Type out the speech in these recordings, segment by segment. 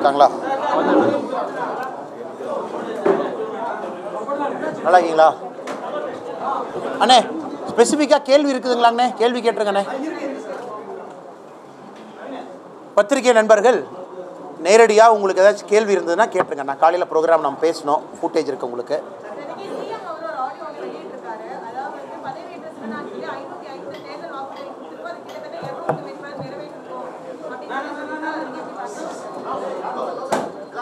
இருக்காங்களா நல்லா இருக்கீங்களா அண்ணே ஸ்பெசிஃபிக்காக கேள்வி இருக்குதுங்களா அண்ணே கேள்வி கேட்டிருங்கண்ணே பத்திரிகை நண்பர்கள் நேரடியாக உங்களுக்கு ஏதாச்சும் கேள்வி இருந்ததுன்னா கேட்டுருங்க நான் காலையில் ப்ரோக்ராம் நம்ம பேசணும் ஃபுட்டேஜ் இருக்கு உங்களுக்கு இன்னைக்கு சிஎம் அவர் ஒரு ஆடியோ ஒன்று வெளியிட்டிருக்காரு அதாவது வந்து பதவியேற்ற சில நாட்களில் ஐநூத்தி ஐம்பது தேர்தல் வாக்குறுதி கொடுத்திருக்கோம் அது கிட்டத்தட்ட இருநூறு மேற்பட நிறைவேற்றிருக்கோம் அப்படின்னு சொல்லி சொல்லியிருக்காரு. அதை நீங்க எப்படி பார்க்கறீங்க?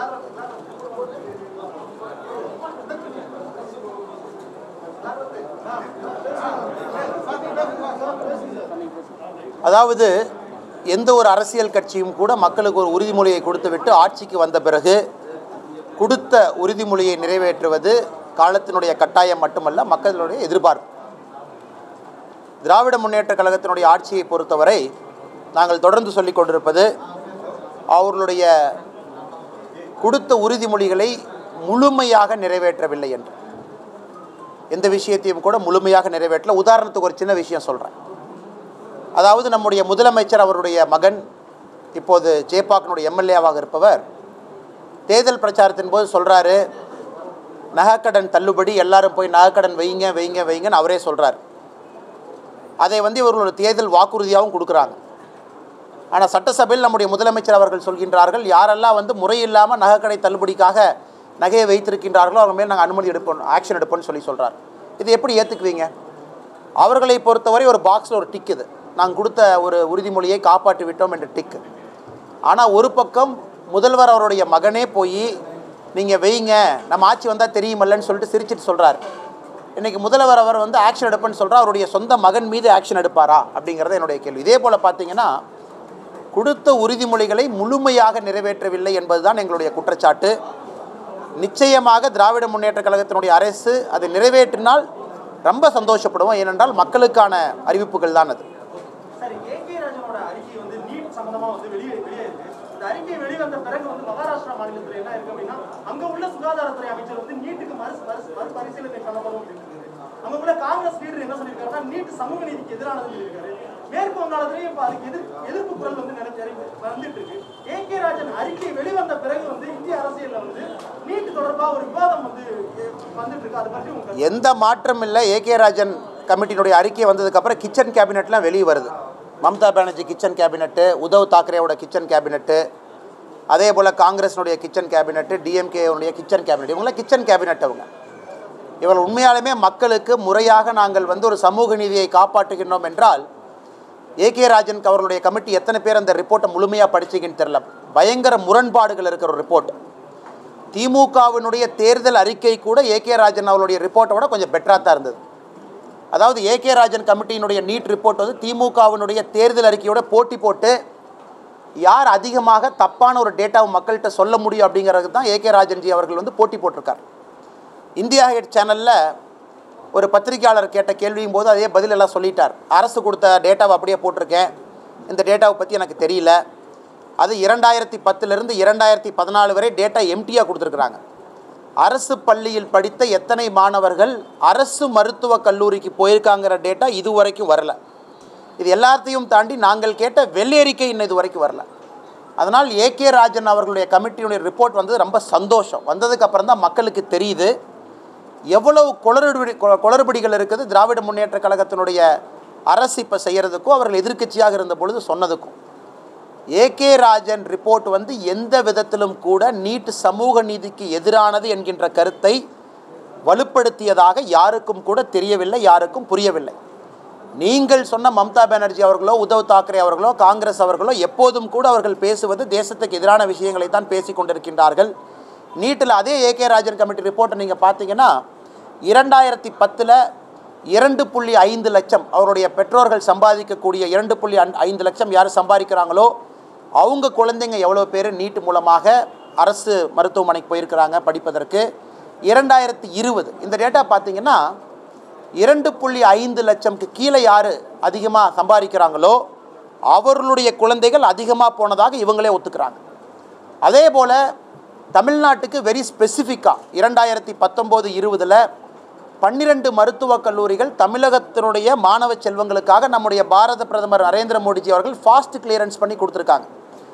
அதாவது எந்த ஒரு அரசியல் கட்சியும் கூட மக்களுக்கு ஒரு உறுதிமொழியை கொடுத்துவிட்டு ஆட்சிக்கு வந்த பிறகு கொடுத்த உறுதிமொழியை நிறைவேற்றுவது காலத்தினுடைய கட்டாயம் மட்டுமல்ல மக்களுடைய எதிர்பார்ப்பு திராவிட முன்னேற்ற கழகத்தினுடைய ஆட்சியை பொறுத்தவரை நாங்கள் தொடர்ந்து சொல்லிக் கொண்டிருப்பது அவர்களுடைய கொடுத்த உறுதிமொழிகளை முழுமையாக நிறைவேற்றவில்லை என்று எந்த விஷயத்தையும் கூட முழுமையாக நிறைவேற்றல உதாரணத்துக்கு ஒரு சின்ன விஷயம் சொல்கிறேன் அதாவது நம்முடைய முதலமைச்சர் அவருடைய மகன் இப்போது ஜேபாக்கினுடைய எம்எல்ஏவாக இருப்பவர் தேர்தல் பிரச்சாரத்தின் போது சொல்கிறாரு நகைக்கடன் தள்ளுபடி எல்லாரும் போய் நகைக்கடன் வைங்க வைங்க வைங்கன்னு அவரே சொல்கிறார் அதை வந்து இவர்களோட தேர்தல் வாக்குறுதியாகவும் கொடுக்குறாங்க ஆனால் சட்டசபையில் நம்முடைய முதலமைச்சர் அவர்கள் சொல்கின்றார்கள் யாரெல்லாம் வந்து முறையில்லாமல் நகைக்கடை தள்ளுபடிக்காக நகையை வைத்திருக்கின்றார்களோ அவங்க மேல் நாங்கள் அனுமதி எடுப்போம் ஆக்ஷன் எடுப்போம்னு சொல்லி சொல்கிறார் இது எப்படி ஏற்றுக்குவீங்க அவர்களை பொறுத்தவரை ஒரு பாக்ஸில் ஒரு டிக் இது நாங்கள் கொடுத்த ஒரு உறுதிமொழியை காப்பாற்றி விட்டோம் என்ற டிக்கு ஆனால் ஒரு பக்கம் முதல்வர் அவருடைய மகனே போய் நீங்கள் வைங்க நம்ம ஆட்சி வந்தால் தெரியுமல்லன்னு சொல்லிட்டு சிரிச்சிட்டு சொல்கிறார் இன்றைக்கி முதல்வர் அவர் வந்து ஆக்ஷன் எடுப்பேன்னு சொல்கிறார் அவருடைய சொந்த மகன் மீது ஆக்ஷன் எடுப்பாரா அப்படிங்கிறது என்னுடைய கேள்வி இதே போல் பார்த்தீங்கன்னா கொடுத்த உறுதிமொழிகளை முழுமையாக நிறைவேற்றவில்லை என்பதுதான் எங்களுடைய குற்றச்சாட்டு நிச்சயமாக திராவிட முன்னேற்ற கழகத்தினுடைய அரசு அதை நிறைவேற்றினால் ரொம்ப சந்தோஷப்படுவோம் ஏனென்றால் மக்களுக்கான அறிவிப்புகள் தான் அது சார் ஏகே ராஜனோட அறிக்கை வந்து நீட் சம்பந்தமா வந்து வெளியே வெளியேறுது இந்த அறிக்கை வெளிவந்த பிறகு வந்து மகாராஷ்டிரா மாநிலத்துல என்ன இருக்கு அப்படின்னா அங்க உள்ள சுகாதாரத்துறை அமைச்சர் வந்து நீட்டுக்கு மறு மறு மறுபரிசீலனை பண்ணப்படும் அப்படின்னு இருக்காரு. அங்க உள்ள காங்கிரஸ் லீடர் என்ன சொல்லியிருக்காருன்னா நீட் சமூக நீதிக்கு எதிரானதுன்னு சொல்லியிருக்காரு மேற்கு வங்காளத்திலேயும் இப்ப அதுக்கு எதிர் எதிர்ப்பு குரல் வந்து நினைச்சு வந்துட்டு இருக்கு ஏகே ராஜன் அறிக்கை வெளிவந்த பிறகு வந்து இந்திய அரசியல்ல வந்து நீட் தொடர்பா ஒரு விவாதம் வந்து எ- வந்துட்டு இருக்கு அதை பற்றி உங்க எந்த மாற்றம் இல்லை ஏகே ராஜன் கமிட்டியினுடைய அறிக்கை வந்ததுக்கப்புறம் கிச்சன் கேபினெட்லாம் வெளியே வருது மம்தா பானர்ஜி கிச்சன் கேபினெட்டு உத்தவ் தாக்கரேவோட கிச்சன் கேபினெட்டு அதே போல் காங்கிரஸினுடைய கிச்சன் கேபினெட்டு டிஎம்கேவுடைய கிச்சன் கேபினெட் இவங்களாம் கிச்சன் கேபினெட் அவங்க இவர்கள் உண்மையாலுமே மக்களுக்கு முறையாக நாங்கள் வந்து ஒரு சமூக நீதியை காப்பாற்றுகின்றோம் என்றால் ஏகே ராஜன் அவர்களுடைய கமிட்டி எத்தனை பேர் அந்த ரிப்போர்ட்டை முழுமையாக படிச்சிங்கன்னு தெரில பயங்கர முரண்பாடுகள் இருக்கிற ஒரு ரிப்போர்ட் திமுகவினுடைய தேர்தல் அறிக்கை கூட ஏகே ராஜன் அவருடைய ரிப்போர்ட்டை விட கொஞ்சம் பெட்டராக தான் இருந்தது அதாவது ஏகே ராஜன் கமிட்டியினுடைய நீட் ரிப்போர்ட் வந்து திமுகவினுடைய தேர்தல் அறிக்கையோட போட்டி போட்டு யார் அதிகமாக தப்பான ஒரு டேட்டாவை மக்கள்கிட்ட சொல்ல முடியும் அப்படிங்கிறது தான் ஏகே ராஜன்ஜி அவர்கள் வந்து போட்டி போட்டிருக்கார் இந்தியா ஹெட் சேனலில் ஒரு பத்திரிகையாளர் கேட்ட கேள்வியும் போது அதே பதில் எல்லாம் சொல்லிட்டார் அரசு கொடுத்த டேட்டாவை அப்படியே போட்டிருக்கேன் இந்த டேட்டாவை பற்றி எனக்கு தெரியல அது இரண்டாயிரத்தி பத்துலேருந்து இரண்டாயிரத்தி பதினாலு வரை டேட்டா எம்டியாக கொடுத்துருக்குறாங்க அரசு பள்ளியில் படித்த எத்தனை மாணவர்கள் அரசு மருத்துவக் கல்லூரிக்கு போயிருக்காங்கிற டேட்டா இது வரைக்கும் வரல இது எல்லாத்தையும் தாண்டி நாங்கள் கேட்ட வெள்ளேறிக்கை இன்னும் இது வரைக்கும் வரல அதனால் ஏகே ராஜன் அவர்களுடைய கமிட்டியுடைய ரிப்போர்ட் வந்தது ரொம்ப சந்தோஷம் வந்ததுக்கப்புறம் தான் மக்களுக்கு தெரியுது எவ்வளவு குளறுபடி கு- குளறுபடிகள் இருக்குது திராவிட முன்னேற்ற கழகத்தினுடைய அரசு இப்போ செய்கிறதுக்கும் அவர்கள் எதிர்க்கட்சியாக இருந்த பொழுது சொன்னதுக்கும் ஏகே ராஜன் ரிப்போர்ட் வந்து எந்த விதத்திலும் கூட நீட் சமூக நீதிக்கு எதிரானது என்கின்ற கருத்தை வலுப்படுத்தியதாக யாருக்கும் கூட தெரியவில்லை யாருக்கும் புரியவில்லை நீங்கள் சொன்ன மம்தா பானர்ஜி அவர்களோ உத்தவ் தாக்கரே அவர்களோ காங்கிரஸ் அவர்களோ எப்போதும் கூட அவர்கள் பேசுவது தேசத்துக்கு எதிரான விஷயங்களை தான் பேசிக் கொண்டிருக்கின்றார்கள் நீட்டில் அதே ஏகே ராஜன் கமிட்டி ரிப்போர்ட்டை நீங்கள் பார்த்தீங்கன்னா இரண்டாயிரத்தி பத்தில் இரண்டு புள்ளி ஐந்து லட்சம் அவருடைய பெற்றோர்கள் சம்பாதிக்கக்கூடிய இரண்டு புள்ளி ஐந்து- ஐந்து லட்சம் யார் சம்பாதிக்கிறாங்களோ அவங்க குழந்தைங்க எவ்வளோ பேர் நீட் மூலமாக அரசு மருத்துவமனைக்கு போயிருக்கிறாங்க படிப்பதற்கு இரண்டாயிரத்தி இருபது இந்த டேட்டா பார்த்தீங்கன்னா இரண்டு புள்ளி ஐந்து லட்சம்க்கு கீழே யார் அதிகமாக சம்பாதிக்கிறாங்களோ அவர்களுடைய குழந்தைகள் அதிகமாக போனதாக இவங்களே ஒத்துக்கிறாங்க அதே போல் தமிழ்நாட்டுக்கு வெரி ஸ்பெசிஃபிக்காக இரண்டாயிரத்தி பத்தொம்போது இருபதில் பன்னிரண்டு மருத்துவக் கல்லூரிகள் தமிழகத்தினுடைய மாணவ செல்வங்களுக்காக நம்முடைய பாரத பிரதமர் நரேந்திர மோடிஜி அவர்கள் ஃபாஸ்ட் கிளியரன்ஸ் பண்ணி கொடுத்துருக்காங்க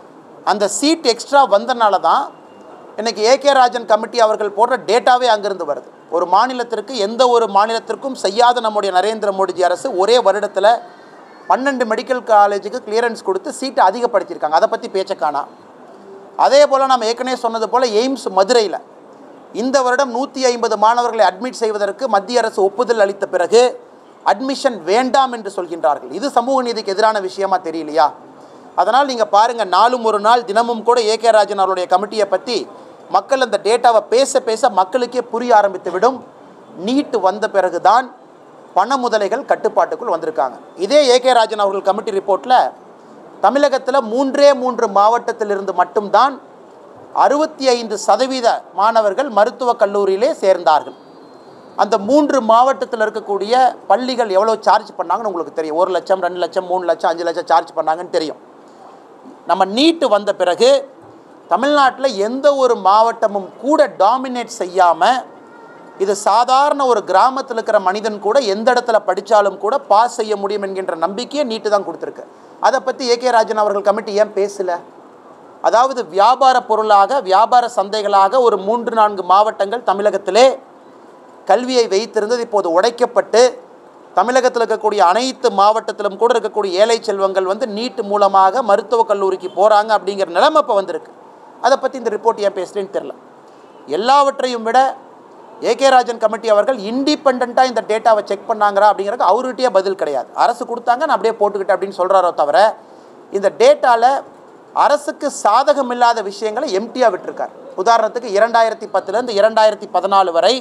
அந்த சீட் எக்ஸ்ட்ரா வந்தனால தான் இன்னைக்கு ஏகே ராஜன் கமிட்டி அவர்கள் போடுற டேட்டாவே அங்கிருந்து வருது ஒரு மாநிலத்திற்கு எந்த ஒரு மாநிலத்திற்கும் செய்யாத நம்முடைய நரேந்திர மோடிஜி அரசு ஒரே வருடத்தில் பன்னெண்டு மெடிக்கல் காலேஜுக்கு கிளியரன்ஸ் கொடுத்து சீட்டை அதிகப்படுத்தியிருக்காங்க அதை பற்றி பேச்ச காணாம் அதே போல் நம்ம ஏற்கனவே சொன்னது போல் எய்ம்ஸ் மதுரையில் இந்த வருடம் நூற்றி ஐம்பது மாணவர்களை அட்மிட் செய்வதற்கு மத்திய அரசு ஒப்புதல் அளித்த பிறகு அட்மிஷன் வேண்டாம் என்று சொல்கின்றார்கள் இது சமூக நீதிக்கு எதிரான விஷயமா தெரியலையா அதனால் நீங்கள் பாருங்கள் நாளும் ஒரு நாள் தினமும் கூட ஏகே ராஜன் அவருடைய கமிட்டியை பற்றி மக்கள் அந்த டேட்டாவை பேச பேச மக்களுக்கே புரிய ஆரம்பித்து விடும் நீட் வந்த பிறகுதான் பண முதலைகள் கட்டுப்பாட்டுக்குள் வந்திருக்காங்க இதே ஏகே ராஜன் அவர்கள் கமிட்டி ரிப்போர்ட்டில் தமிழகத்தில் மூன்றே மூன்று மாவட்டத்திலிருந்து மட்டும்தான் அறுபத்தி ஐந்து சதவீத மாணவர்கள் மருத்துவக் கல்லூரியிலே சேர்ந்தார்கள் அந்த மூன்று மாவட்டத்தில் இருக்கக்கூடிய பள்ளிகள் எவ்வளோ சார்ஜ் பண்ணாங்கன்னு உங்களுக்கு தெரியும் ஒரு லட்சம் ரெண்டு லட்சம் மூணு லட்சம் அஞ்சு லட்சம் சார்ஜ் பண்ணாங்கன்னு தெரியும் நம்ம நீட்டு வந்த பிறகு தமிழ்நாட்டில் எந்த ஒரு மாவட்டமும் கூட டாமினேட் செய்யாமல் இது சாதாரண ஒரு கிராமத்தில் இருக்கிற மனிதன் கூட எந்த இடத்துல படித்தாலும் கூட பாஸ் செய்ய முடியும் என்கின்ற நம்பிக்கையை நீட்டு தான் கொடுத்துருக்கு அதை பற்றி ஏகே ராஜன் அவர்கள் கமிட்டி ஏன் பேசலை அதாவது வியாபார பொருளாக வியாபார சந்தைகளாக ஒரு மூன்று நான்கு மாவட்டங்கள் தமிழகத்திலே கல்வியை வைத்திருந்தது இப்போது உடைக்கப்பட்டு தமிழகத்தில் இருக்கக்கூடிய அனைத்து மாவட்டத்திலும் கூட இருக்கக்கூடிய ஏழை செல்வங்கள் வந்து நீட் மூலமாக மருத்துவக் கல்லூரிக்கு போகிறாங்க அப்படிங்கிற நிலைமை இப்போ வந்திருக்கு அதை பற்றி இந்த ரிப்போர்ட் ஏன் பேசுகிறேன்னு தெரில எல்லாவற்றையும் விட ஏகே ராஜன் கமிட்டி அவர்கள் இண்டிபெண்ட்டாக இந்த டேட்டாவை செக் பண்ணாங்களா அப்படிங்கிறதுக்கு அவர்கிட்டயே பதில் கிடையாது அரசு கொடுத்தாங்க நான் அப்படியே போட்டுக்கிட்டேன் அப்படின்னு சொல்கிறாரோ தவிர இந்த டேட்டாவில் அரசுக்கு சாதகம் இல்லாத விஷயங்களை எம்டியாக விட்டிருக்கார் உதாரணத்துக்கு இரண்டாயிரத்தி பத்துலேருந்து இரண்டாயிரத்தி பதினாலு வரை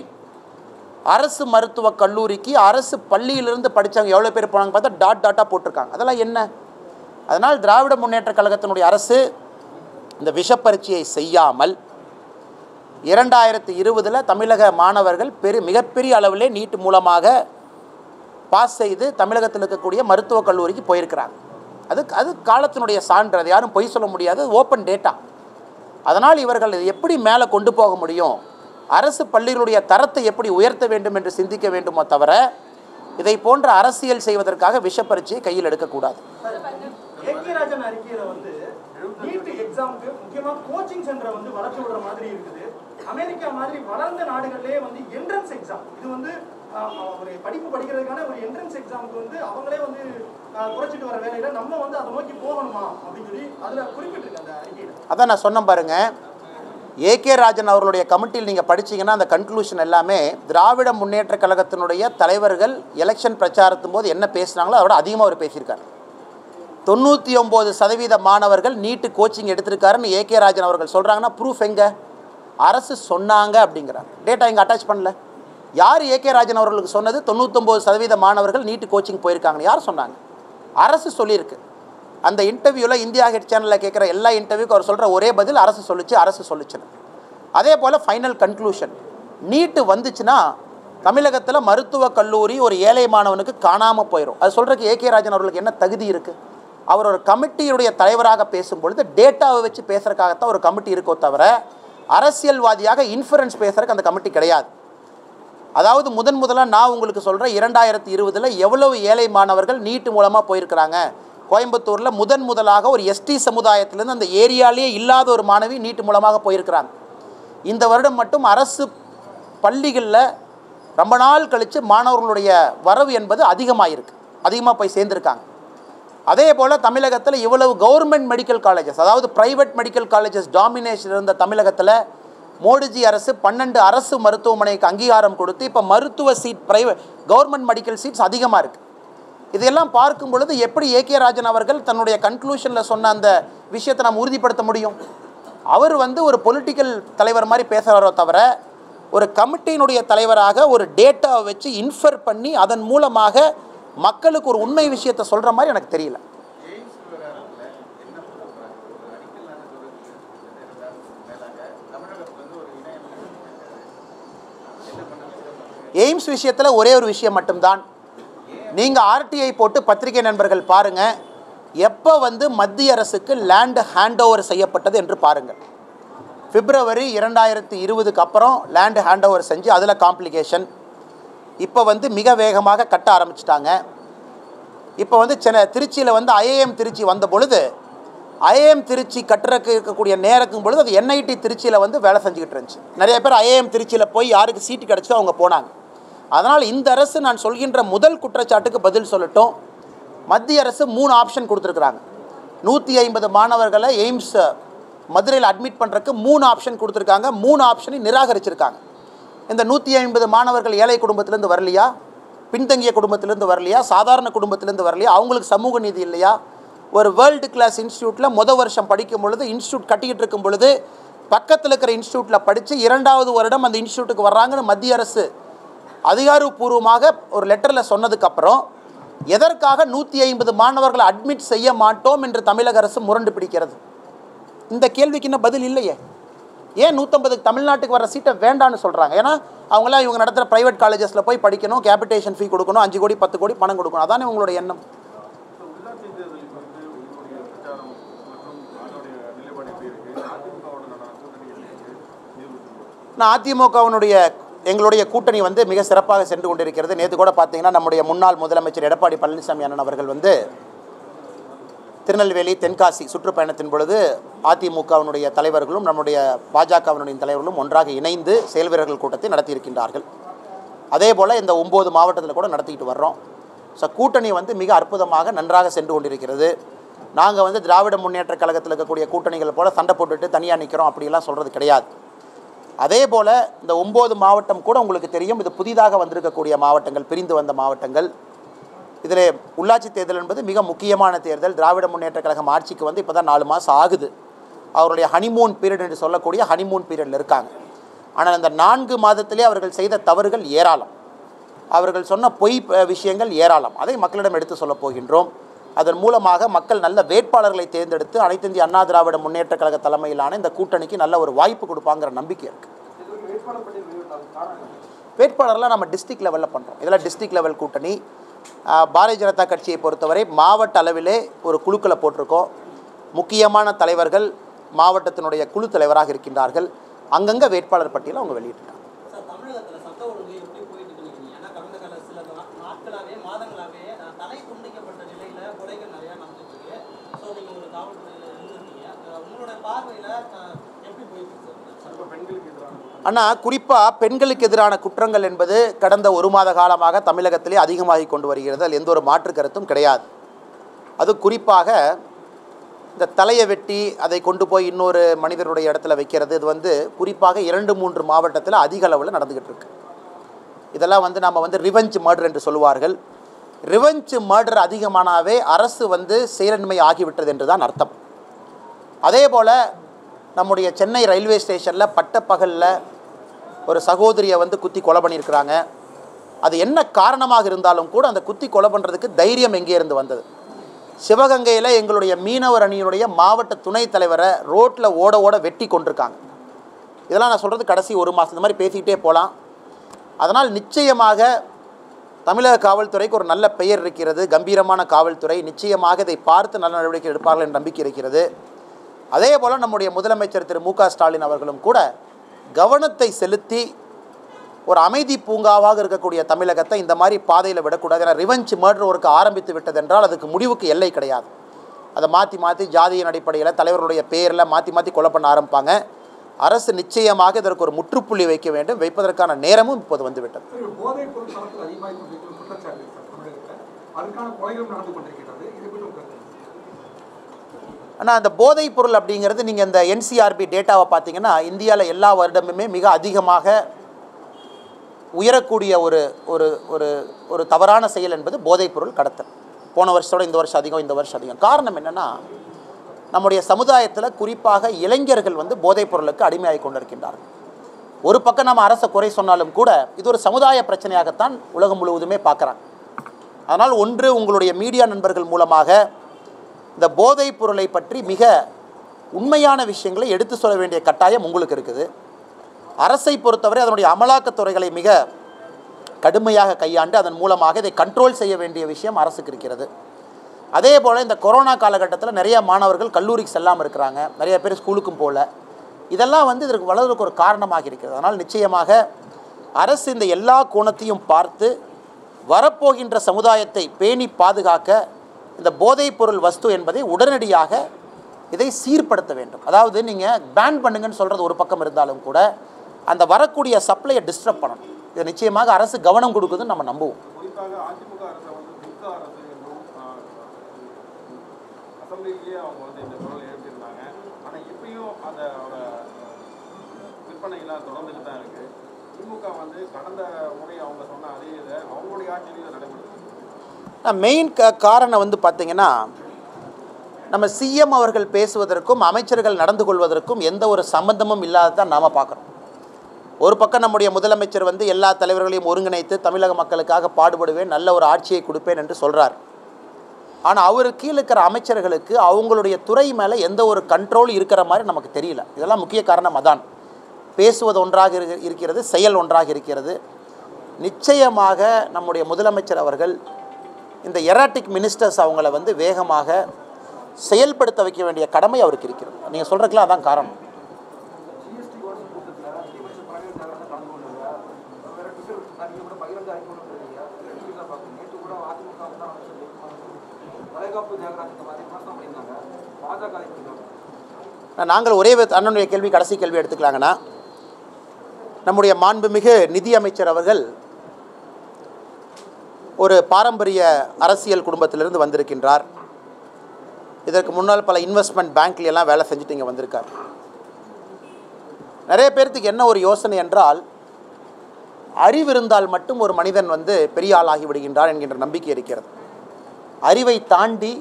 அரசு மருத்துவக் கல்லூரிக்கு அரசு பள்ளியிலிருந்து படித்தவங்க எவ்வளோ பேர் போனாங்க பார்த்தா டாட் டாட்டாக போட்டிருக்காங்க அதெல்லாம் என்ன அதனால் திராவிட முன்னேற்றக் கழகத்தினுடைய அரசு இந்த விஷப்பரீட்சையை செய்யாமல் இரண்டாயிரத்தி இருபதில் தமிழக மாணவர்கள் பெரு மிகப்பெரிய அளவிலே நீட் மூலமாக பாஸ் செய்து தமிழகத்தில் இருக்கக்கூடிய மருத்துவக் கல்லூரிக்கு போயிருக்கிறாங்க அது அது காலத்தினுடைய சான்று அது யாரும் பொய் சொல்ல முடியாது ஓப்பன் டேட்டா அதனால் இவர்கள் இதை எப்படி மேலே கொண்டு போக முடியும் அரசு பள்ளிகளுடைய தரத்தை எப்படி உயர்த்த வேண்டும் என்று சிந்திக்க வேண்டுமோ தவிர இதை போன்ற அரசியல் செய்வதற்காக விஷப்பரீட்சையை கையில் எடுக்கக்கூடாது ஏகே ராஜன் அறிக்கையில வந்து நீட் எக்ஸாமுக்கு முக்கியமா கோச்சிங் சென்டரை வந்து வளர்ச்சி விடுற மாதிரி இருக்குது அமெரிக்கா மாதிரி வளர்ந்த நாடுகளிலே வந்து என்ட்ரன்ஸ் எக்ஸாம் இது வந்து ஆஹ், ஒரு படிப்பு படிக்கிறதுக்கான ஒரு என்ட்ரன்ஸ் எக்ஸாமுக்கு வந்து அவங்களே வந்து ஆஹ், குறைச்சிட்டு வர வேலையில நம்ம வந்து அதை நோக்கி போகணுமா அப்படின்னு சொல்லி அதுல குறிப்பிட்டிருக்கு அந்த அறிக்கையில அதான் நான் சொன்னேன் பாருங்க ஏகே ராஜன் அவர்களுடைய கமிட்டியில் நீங்கள் படிச்சீங்கன்னா அந்த கன்க்ளூஷன் எல்லாமே திராவிட முன்னேற்ற கழகத்தினுடைய தலைவர்கள் எலெக்ஷன் பிரச்சாரத்தும் போது என்ன பேசுனாங்களோ அதோட அதிகமாக அவர் பேசியிருக்காரு தொண்ணூற்றி ஒம்பது சதவீத மாணவர்கள் நீட்டு கோச்சிங் எடுத்திருக்காருன்னு ஏகே ராஜன் அவர்கள் சொல்கிறாங்கன்னா ப்ரூஃப் எங்கே அரசு சொன்னாங்க அப்படிங்கிறார் டேட்டா இங்கே அட்டாச் பண்ணல யார் ஏகே ராஜன் அவர்களுக்கு சொன்னது தொண்ணூத்தொம்பது சதவீத மாணவர்கள் நீட்டு கோச்சிங் போயிருக்காங்கன்னு யார் சொன்னாங்க அரசு சொல்லியிருக்கு அந்த இன்டர்வியூவில் இந்தியா ஹெட் சேனலில் கேட்குற எல்லா இன்டர்வியூக்கும் அவர் சொல்கிற ஒரே பதில் அரசு சொல்லுச்சு அரசு சொல்லுச்சுன்னு அதே போல் ஃபைனல் கன்க்ளூஷன் நீட்டு வந்துச்சுன்னா தமிழகத்தில் மருத்துவக் கல்லூரி ஒரு ஏழை மாணவனுக்கு காணாமல் போயிடும் அது சொல்கிறதுக்கு ஏகே ராஜன் அவர்களுக்கு என்ன தகுதி இருக்குது அவர் ஒரு கமிட்டியுடைய தலைவராக பேசும்பொழுது டேட்டாவை வச்சு பேசுகிறதுக்காகத்தான் ஒரு கமிட்டி இருக்கோ தவிர அரசியல்வாதியாக இன்ஃபரன்ஸ் பேசுறதுக்கு அந்த கமிட்டி கிடையாது அதாவது முதன் முதலாக நான் உங்களுக்கு சொல்கிறேன் இரண்டாயிரத்தி இருபதில் எவ்வளவு ஏழை மாணவர்கள் நீட்டு மூலமாக போயிருக்கிறாங்க கோயம்புத்தூரில் முதன் முதலாக ஒரு எஸ்டி சமுதாயத்திலேருந்து அந்த ஏரியாலேயே இல்லாத ஒரு மாணவி நீட்டு மூலமாக போயிருக்கிறாங்க இந்த வருடம் மட்டும் அரசு பள்ளிகளில் ரொம்ப நாள் கழித்து மாணவர்களுடைய வரவு என்பது அதிகமாகிருக்கு அதிகமாக போய் சேர்ந்துருக்காங்க அதே போல் தமிழகத்தில் இவ்வளவு கவர்மெண்ட் மெடிக்கல் காலேஜஸ் அதாவது பிரைவேட் மெடிக்கல் காலேஜஸ் டாமினேஷன் இருந்த தமிழகத்தில் மோடிஜி அரசு பன்னெண்டு அரசு மருத்துவமனைக்கு அங்கீகாரம் கொடுத்து இப்போ மருத்துவ seat private government medical seats அதிகமாக இருக்குது இதையெல்லாம் பார்க்கும் பொழுது எப்படி ஏகே ராஜன் அவர்கள் தன்னுடைய கன்க்ளூஷனில் சொன்ன அந்த விஷயத்தை நாம் உறுதிப்படுத்த முடியும் அவர் வந்து ஒரு பொலிட்டிக்கல் தலைவர் மாதிரி பேசுகிறாரோ தவிர ஒரு கமிட்டியினுடைய தலைவராக ஒரு டேட்டாவை வச்சு இன்ஃபர் பண்ணி அதன் மூலமாக மக்களுக்கு ஒரு உண்மை விஷயத்தை சொல்கிற மாதிரி எனக்கு தெரியல எய்ம்ஸ் விஷயத்தில் ஒரே ஒரு விஷயம் மட்டும்தான் நீங்கள் ஆர்டிஐ போட்டு பத்திரிகை நண்பர்கள் பாருங்கள் எப்போ வந்து மத்திய அரசுக்கு லேண்ட் ஹேண்ட் ஓவர் செய்யப்பட்டது என்று பாருங்கள் பிப்ரவரி இரண்டாயிரத்தி இருபதுக்கு அப்புறம் லேண்ட் ஹேண்ட் ஓவர் செஞ்சு அதில் காம்ப்ளிகேஷன் இப்போ வந்து மிக வேகமாக கட்ட ஆரம்பிச்சிட்டாங்க இப்போ வந்து சென்னை திருச்சியில் வந்து ஐஏஎம் திருச்சி வந்த பொழுது ஐஏஎம் திருச்சி கட்டுறக்கு இருக்கக்கூடிய நேரக்கும் பொழுது அது என்ஐடி திருச்சியில் வந்து வேலை செஞ்சுக்கிட்டு இருந்துச்சு நிறைய பேர் ஐஏஎம் திருச்சியில் போய் யாருக்கு சீட்டு கிடச்சோ அவங்க போனாங்க அதனால் இந்த அரசு நான் சொல்கின்ற முதல் குற்றச்சாட்டுக்கு பதில் சொல்லட்டும் மத்திய அரசு மூணு ஆப்ஷன் கொடுத்துருக்குறாங்க நூற்றி ஐம்பது மாணவர்களை எய்ம்ஸ் மதுரையில் அட்மிட் பண்ணுறதுக்கு மூணு ஆப்ஷன் கொடுத்துருக்காங்க மூணு ஆப்ஷனையும் நிராகரிச்சிருக்காங்க இந்த நூற்றி ஐம்பது மாணவர்கள் ஏழை குடும்பத்திலேருந்து வரலையா பின்தங்கிய குடும்பத்திலேருந்து வரலையா சாதாரண குடும்பத்திலேருந்து வரலையா அவங்களுக்கு சமூக நீதி இல்லையா ஒரு வேர்ல்டு கிளாஸ் இன்ஸ்டியூட்டில் முத வருஷம் படிக்கும் பொழுது இன்ஸ்டியூட் கட்டிக்கிட்டு இருக்கும் பொழுது பக்கத்தில் இருக்கிற இன்ஸ்டியூட்டில் படித்து இரண்டாவது வருடம் அந்த இன்ஸ்டியூட்டுக்கு வர்றாங்கன்னு மத்திய அரசு அதிகாரப்பூர்வமாக ஒரு லெட்டரில் சொன்னதுக்கப்புறம் எதற்காக நூற்றி ஐம்பது மாணவர்களை அட்மிட் செய்ய மாட்டோம் என்று தமிழக அரசு முரண்டு பிடிக்கிறது இந்த கேள்விக்கு இன்னும் பதில் இல்லையே ஏன் நூற்றம்பதுக்கு தமிழ்நாட்டுக்கு வர சீட்டை வேண்டான்னு சொல்கிறாங்க ஏன்னா அவங்களாம் இவங்க நடத்துகிற ப்ரைவேட் காலேஜஸில் போய் படிக்கணும் கேபிட்டேஷன் ஃபீ கொடுக்கணும் அஞ்சு கோடி பத்து கோடி பணம் கொடுக்கணும் அதானே உங்களோட எண்ணம் உள்ளாட்சி தேர்தலில் வந்து உங்களுடைய பிரச்சாரம் மற்றும் அதனுடைய நிலைப்பாடு எப்படி இருக்கு அதிமுகவோட நடன கூட்டணி எப்படி இருக்கு இது நான் அதிமுகவினுடைய எங்களுடைய கூட்டணி வந்து மிக சிறப்பாக சென்று கொண்டிருக்கிறது நேற்று கூட பார்த்தீங்கன்னா நம்முடைய முன்னாள் முதலமைச்சர் எடப்பாடி பழனிசாமி அண்ணன் அவர்கள் வந்து திருநெல்வேலி தென்காசி சுற்றுப்பயணத்தின் பொழுது அதிமுகவினுடைய தலைவர்களும் நம்முடைய பாஜகவினுடைய தலைவர்களும் ஒன்றாக இணைந்து செயல் வீரர்கள் கூட்டத்தை நடத்தியிருக்கின்றார்கள் அதே போல் இந்த ஒம்பது மாவட்டத்தில் கூட நடத்திக்கிட்டு வர்றோம் ஸோ கூட்டணி வந்து மிக அற்புதமாக நன்றாக சென்று கொண்டிருக்கிறது நாங்கள் வந்து திராவிட முன்னேற்றக் கழகத்தில் இருக்கக்கூடிய கூட்டணிகள் போல் சண்டை போட்டுட்டு தனியாக நிற்கிறோம் அப்படிலாம் சொல்கிறது கிடையாது அதே போல் இந்த ஒம்பது மாவட்டம் கூட உங்களுக்கு தெரியும் இது புதிதாக வந்திருக்கக்கூடிய மாவட்டங்கள் பிரிந்து வந்த மாவட்டங்கள் இதில் உள்ளாட்சி தேர்தல் என்பது மிக முக்கியமான தேர்தல் திராவிட முன்னேற்றக் கழகம் ஆட்சிக்கு வந்து இப்போ தான் நாலு மாதம் ஆகுது அவருடைய ஹனிமூன் பீரியட் என்று சொல்லக்கூடிய ஹனிமூன் பீரியடில் இருக்காங்க ஆனால் அந்த நான்கு மாதத்திலே அவர்கள் செய்த தவறுகள் ஏராளம் அவர்கள் சொன்ன பொய் அஹ், விஷயங்கள் ஏராளம் அதை மக்களிடம் எடுத்து சொல்லப் போகின்றோம் அதன் மூலமாக மக்கள் நல்ல வேட்பாளர்களை தேர்ந்தெடுத்து அனைத்து இந்திய அண்ணா திராவிட முன்னேற்றக் கழக தலைமையிலான இந்த கூட்டணிக்கு நல்ல ஒரு வாய்ப்பு கொடுப்பாங்கிற நம்பிக்கை இருக்குது வேட்பாளர்லாம் நம்ம டிஸ்ட்ரிக்ட் லெவலில் பண்ணுறோம் இதெல்லாம் டிஸ்ட்ரிக்ட் லெவல் கூட்டணி ஆஹ், பாரதிய ஜனதா கட்சியை பொறுத்தவரை மாவட்ட அளவிலே ஒரு குழுக்களை போட்டிருக்கோம் முக்கியமான தலைவர்கள் மாவட்டத்தினுடைய குழு தலைவராக இருக்கின்றார்கள் அங்கங்கே வேட்பாளர் பட்டியலை அவங்க வெளியிட்டாங்க சார் தமிழகத்துல சட்ட ஒழுங்கு எப்படி போயிட்டு இருக்குன்னு ஏன்னா கடந்த கால சில நா- நாட்களாவே மாதங்களாவே அஹ், தடை துண்டிக்கப்பட்ட நிலையில கொலைகள் நிறைய நடந்துட்டு இருக்கு ஸோ நீங்க ஒரு காவல்துறையில இருந்திருக்கீங்க அஹ், உங்களோட பார்வையில அஹ், எப்படி போயிட்டு இருக்கு சார் இப்போ பெண்களுக்கு எதிரான அண்ணா குறிப்பாக பெண்களுக்கு எதிரான குற்றங்கள் என்பது கடந்த ஒரு மாத காலமாக தமிழகத்திலே அதிகமாகி கொண்டு வருகிறது அதில் எந்த ஒரு மாற்று கருத்தும் கிடையாது அது குறிப்பாக இந்த தலையை வெட்டி அதை கொண்டு போய் இன்னொரு மனிதருடைய இடத்துல வைக்கிறது இது வந்து குறிப்பாக இரண்டு மூன்று மாவட்டத்தில் அதிக அளவில் நடந்துக்கிட்டு இருக்கு இதெல்லாம் வந்து நம்ம வந்து ரிவெஞ்ச் மர்டர் என்று சொல்லுவார்கள் ரிவெஞ்ச் மர்டர் அதிகமானாவே அரசு வந்து செயலின்மை ஆகிவிட்டது என்று தான் அர்த்தம் அதே போல் நம்முடைய சென்னை ரயில்வே ஸ்டேஷனில் பட்டப்பகலில் ஒரு சகோதரியை வந்து குத்தி கொலை பண்ணியிருக்கிறாங்க அது என்ன காரணமாக இருந்தாலும் கூட அந்த குத்தி கொலை பண்ணுறதுக்கு தைரியம் எங்கே இருந்து வந்தது சிவகங்கையில் எங்களுடைய மீனவர் அணியினுடைய மாவட்ட துணைத் தலைவரை ரோட்டில் ஓட ஓட வெட்டி கொண்டிருக்காங்க இதெல்லாம் நான் சொல்கிறது கடைசி ஒரு மாதம் இந்த மாதிரி பேசிக்கிட்டே போகலாம் அதனால் நிச்சயமாக தமிழக காவல்துறைக்கு ஒரு நல்ல பெயர் இருக்கிறது கம்பீரமான காவல்துறை நிச்சயமாக இதை பார்த்து நல்ல நடவடிக்கை எடுப்பார்கள் என்ற நம்பிக்கை இருக்கிறது அதே போல் நம்முடைய முதலமைச்சர் திரு மு க ஸ்டாலின் அவர்களும் கூட கவனத்தை செலுத்தி ஒரு அமைதி பூங்காவாக இருக்கக்கூடிய தமிழகத்தை இந்த மாதிரி பாதையில் விடக்கூடாது ஏன்னா ரிவெஞ்ச் மர்டர் ஒர்க்கு ஆரம்பித்து விட்டதென்றால் அதுக்கு முடிவுக்கு எல்லை கிடையாது அதை மாற்றி மாற்றி ஜாதியின் அடிப்படையில் தலைவருடைய பேரில் மாற்றி மாற்றி கொலை பண்ண ஆரம்பிப்பாங்க அரசு நிச்சயமாக இதற்கு ஒரு முற்றுப்புள்ளி வைக்க வேண்டும் வைப்பதற்கான நேரமும் இப்போது வந்துவிட்டது சார், போதைப் பொருள் தரத்தில் அதிகமாகி கொண்டிருக்கிற குற்றச்சாட்டு சார் தமிழகத்தில் அதுக்கான கொலைகளும் நடந்து கொண்டிருக்கிறது இதை பற்றி உங்க கருத்து என்ன? ஆனால் அந்த போதைப் பொருள் அப்படிங்கிறது நீங்கள் இந்த என்சிஆர்பி டேட்டாவை பார்த்தீங்கன்னா இந்தியாவில் எல்லா வருடமுமே மிக அதிகமாக உயரக்கூடிய ஒரு ஒரு ஒரு ஒரு தவறான செயல் என்பது போதைப் பொருள் கடத்தல் போன வருஷத்தோட இந்த வருஷம் அதிகம் இந்த வருஷம் அதிகம் காரணம் என்னென்னா நம்முடைய சமுதாயத்தில் குறிப்பாக இளைஞர்கள் வந்து போதைப் பொருளுக்கு அடிமையாகி கொண்டிருக்கின்றார்கள் ஒரு பக்கம் நம்ம அரசை குறை சொன்னாலும் கூட இது ஒரு சமுதாய பிரச்சனையாகத்தான் உலகம் முழுவதுமே பார்க்குறாங்க அதனால் ஒன்று உங்களுடைய மீடியா நண்பர்கள் மூலமாக இந்த போதைப் பொருளை பற்றி மிக உண்மையான விஷயங்களை எடுத்து சொல்ல வேண்டிய கட்டாயம் உங்களுக்கு இருக்குது அரசை பொறுத்தவரை அதனுடைய அமலாக்கத்துறைகளை மிக கடுமையாக கையாண்டு அதன் மூலமாக இதை கண்ட்ரோல் செய்ய வேண்டிய விஷயம் அரசுக்கு இருக்கிறது அதே போல் இந்த கொரோனா காலகட்டத்தில் நிறைய மாணவர்கள் கல்லூரிக்கு செல்லாமல் இருக்கிறாங்க நிறைய பேர் ஸ்கூலுக்கும் போகல இதெல்லாம் வந்து இதற்கு வளர்வதற்கு ஒரு காரணமாக இருக்கிறது அதனால் நிச்சயமாக அரசு இந்த எல்லா கோணத்தையும் பார்த்து வரப்போகின்ற சமுதாயத்தை பேணி பாதுகாக்க இந்த போதைப் பொருள் வஸ்து என்பதை உடனடியாக இதை சீர்படுத்த வேண்டும் அதாவது நீங்கள் பேன் பண்ணுங்கன்னு சொல்கிறது ஒரு பக்கம் இருந்தாலும் கூட அந்த வரக்கூடிய சப்ளையை டிஸ்டர்ப் பண்ணணும் இது நிச்சயமாக அரசு கவனம் கொடுக்குதுன்னு நம்ம நம்புவோம் குறிப்பாக அதிமுக அரசை வந்து திமுக அரசு என்றும் ஆஹ், அசெம்பிளிலேயே அவங்க வந்து இந்த குரல் எழுப்பியிருந்தாங்க ஆனால் இப்பயும் அதோட விற்பனைகள்லாம் தொடர்ந்துட்டு தான் இருக்கு திமுக வந்து கடந்த முறை அவங்க சொன்ன அதே இதை அவங்களுடைய ஆட்சியிலையும் இதை நடைபெறுது மெயின் க காரணம் வந்து பார்த்திங்கன்னா நம்ம சிஎம் அவர்கள் பேசுவதற்கும் அமைச்சர்கள் நடந்து கொள்வதற்கும் எந்த ஒரு சம்பந்தமும் இல்லாததான் நாம் பார்க்குறோம் ஒரு பக்கம் நம்முடைய முதலமைச்சர் வந்து எல்லா தலைவர்களையும் ஒருங்கிணைத்து தமிழக மக்களுக்காக பாடுபடுவேன் நல்ல ஒரு ஆட்சியை கொடுப்பேன் என்று சொல்கிறார் ஆனால் அவர் கீழே இருக்கிற அமைச்சர்களுக்கு அவங்களுடைய துறை மேலே எந்த ஒரு கண்ட்ரோல் இருக்கிற மாதிரி நமக்கு தெரியல இதெல்லாம் முக்கிய காரணம் அதான் பேசுவது ஒன்றாக இரு- இருக்கிறது செயல் ஒன்றாக இருக்கிறது நிச்சயமாக நம்முடைய முதலமைச்சர் அவர்கள் இந்த எராட்டிக் மினிஸ்டர்ஸ் அவங்கள வந்து வேகமாக செயல்படுத்த வைக்க வேண்டிய கடமை அவருக்கு இருக்கிறது நீங்கள் சொல்கிறதுக்குலாம் அதான் காரணம் ஜிஎஸ்டி கவுன்சில் கூட்டத்தில் டிஎம்எஸ் பழனிவேல் தேவராஜன் கலந்து கொண்டாங்க வேற ட்விட்டர் நீங்கள் கூட பகிரங்க அறிக்கை ஒன்று தெரியுங்க டிவியில் பார்த்து நேற்று கூட அதிமுக தான் அமைச்சர் ஜெயக்குமார் வளைகாப்பு தியாகராஜன் மாதிரி விமர்சனம் பண்ணியிருந்தாங்க பாஜக அதை பண்ணியிருக்காங்க நாங்கள் ஒரே வித- அண்ணனுடைய கேள்வி கடைசி கேள்வி எடுத்துக்கலாங்கன்னா நம்முடைய மாண்புமிகு நிதியமைச்சர் அவர்கள் ஒரு பாரம்பரிய அரசியல் குடும்பத்திலிருந்து வந்திருக்கின்றார் இதற்கு முன்னால் பல இன்வெஸ்ட்மெண்ட் பேங்க்ல எல்லாம் வேலை செஞ்சுட்டு இங்கே வந்திருக்கார் நிறைய பேர்த்துக்கு என்ன ஒரு யோசனை என்றால் அறிவு இருந்தால் மட்டும் ஒரு மனிதன் வந்து பெரிய ஆளாகி விடுகின்றார் என்கின்ற நம்பிக்கை இருக்கிறது அறிவை தாண்டி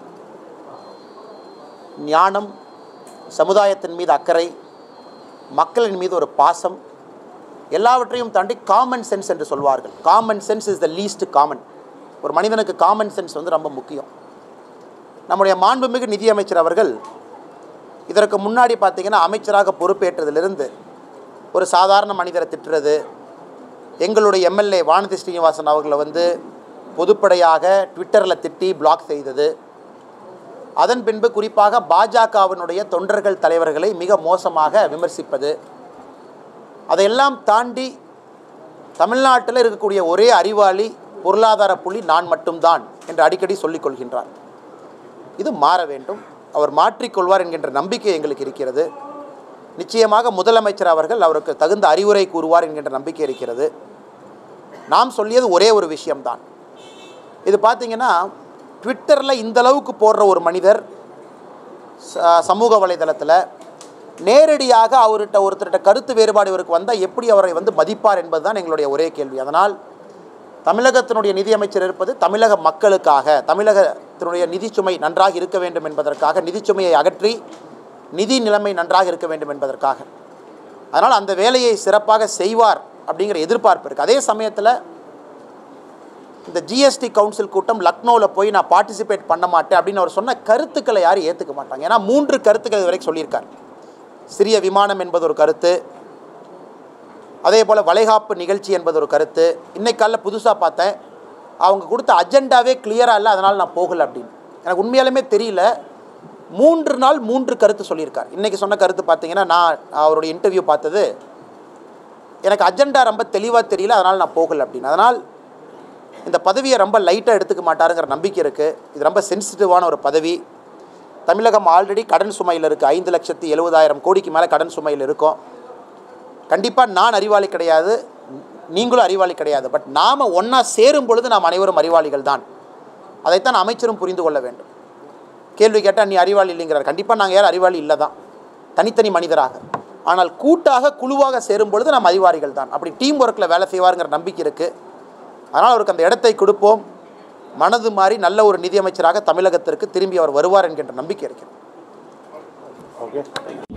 ஞானம் சமுதாயத்தின் மீது அக்கறை மக்களின் மீது ஒரு பாசம் எல்லாவற்றையும் தாண்டி காமன் சென்ஸ் என்று சொல்வார்கள் common sense is the least common ஒரு மனிதனுக்கு காமன் சென்ஸ் வந்து ரொம்ப முக்கியம் நம்முடைய மாண்புமிகு நிதியமைச்சர் அவர்கள் இதற்கு முன்னாடி பார்த்தீங்கன்னா அமைச்சராக பொறுப்பேற்றதிலிருந்து ஒரு சாதாரண மனிதரை திட்டுறது எங்களுடைய எம்எல்ஏ வானதி ஸ்ரீனிவாசன் அவர்களை வந்து பொதுப்படையாக ட்விட்டரில் திட்டி பிளாக் செய்தது அதன் பின்பு குறிப்பாக பாஜகவினுடைய தொண்டர்கள் தலைவர்களை மிக மோசமாக விமர்சிப்பது அதையெல்லாம் தாண்டி தமிழ்நாட்டில் இருக்கக்கூடிய ஒரே அறிவாளி பொருளாதார புள்ளி நான் மட்டும்தான் என்று அடிக்கடி சொல்லிக் கொள்கின்றார் இது மாற வேண்டும் அவர் மாற்றிக்கொள்வார் என்கின்ற நம்பிக்கை எங்களுக்கு இருக்கிறது நிச்சயமாக முதலமைச்சர் அவர்கள் அவருக்கு தகுந்த அறிவுரை கூறுவார் என்கின்ற நம்பிக்கை இருக்கிறது நாம் சொல்லியது ஒரே ஒரு விஷயம்தான் இது பார்த்தீங்கன்னா ட்விட்டரில் இந்த அளவுக்கு போடுற ஒரு மனிதர் ச- சமூக வலைதளத்தில் நேரடியாக அவர்கிட்ட ஒருத்தர்கிட்ட கருத்து வேறுபாடு இவருக்கு வந்தால் எப்படி அவரை வந்து மதிப்பார் என்பதுதான் எங்களுடைய ஒரே கேள்வி அதனால் தமிழகத்தினுடைய நிதியமைச்சர் இருப்பது தமிழக மக்களுக்காக தமிழகத்தினுடைய நிதிச்சுமை நன்றாக இருக்க வேண்டும் என்பதற்காக நிதிச்சுமையை அகற்றி நிதி நிலைமை நன்றாக இருக்க வேண்டும் என்பதற்காக அதனால் அந்த வேலையை சிறப்பாக செய்வார் அப்படிங்கிற எதிர்பார்ப்பு இருக்குது அதே சமயத்தில் இந்த ஜிஎஸ்டி கவுன்சில் கூட்டம் லக்னோவில் போய் நான் பார்ட்டிசிபேட் பண்ண மாட்டேன் அப்படின்னு அவர் சொன்ன கருத்துக்களை யாரும் ஏற்றுக்க மாட்டாங்க ஏன்னா மூன்று கருத்துக்கள் இது வரைக்கும் சொல்லியிருக்கார் சிறிய விமானம் என்பது ஒரு கருத்து அதே போல் வளைகாப்பு நிகழ்ச்சி என்பது ஒரு கருத்து இன்னைக்கு காலைல புதுசாக பார்த்தேன் அவங்க கொடுத்த அஜெண்டாவே கிளியராக இல்லை அதனால் நான் போகலை அப்படின்னு எனக்கு உண்மையாலுமே தெரியல மூன்று நாள் மூன்று கருத்து சொல்லியிருக்கார் இன்றைக்கி சொன்ன கருத்து பார்த்தீங்கன்னா நான் அவருடைய இன்டர்வியூ பார்த்தது எனக்கு அஜெண்டா ரொம்ப தெளிவாக தெரியல அதனால் நான் போகலை அப்படின்னு அதனால் இந்த பதவியை ரொம்ப லைட்டாக எடுத்துக்க மாட்டாருங்கிற நம்பிக்கை இருக்குது இது ரொம்ப சென்சிட்டிவான ஒரு பதவி தமிழகம் ஆல்ரெடி கடன் சுமையில் இருக்குது ஐந்து லட்சத்தி எழுபதாயிரம் கோடிக்கு மேலே கடன் சுமையில் இருக்கும் கண்டிப்பாக நான் அறிவாளி கிடையாது நீங்களும் அறிவாளி கிடையாது பட் நாம் ஒன்றா சேரும் பொழுது நாம் அனைவரும் அறிவாளிகள் தான் அதைத்தான் அமைச்சரும் புரிந்து கொள்ள வேண்டும் கேள்வி கேட்டால் நீ அறிவாளி இல்லைங்கிறார் கண்டிப்பாக நாங்கள் யாரும் அறிவாளி இல்லை தான் தனித்தனி மனிதராக ஆனால் கூட்டாக குழுவாக சேரும் பொழுது நாம் அறிவாளிகள் தான் அப்படி டீம் ஒர்க்கில் வேலை செய்வாருங்கிற நம்பிக்கை இருக்குது அதனால் அவருக்கு அந்த இடத்தை கொடுப்போம் மனது மாறி நல்ல ஒரு நிதியமைச்சராக தமிழகத்திற்கு திரும்பி அவர் வருவார் என்கின்ற நம்பிக்கை இருக்கிறது ஓகே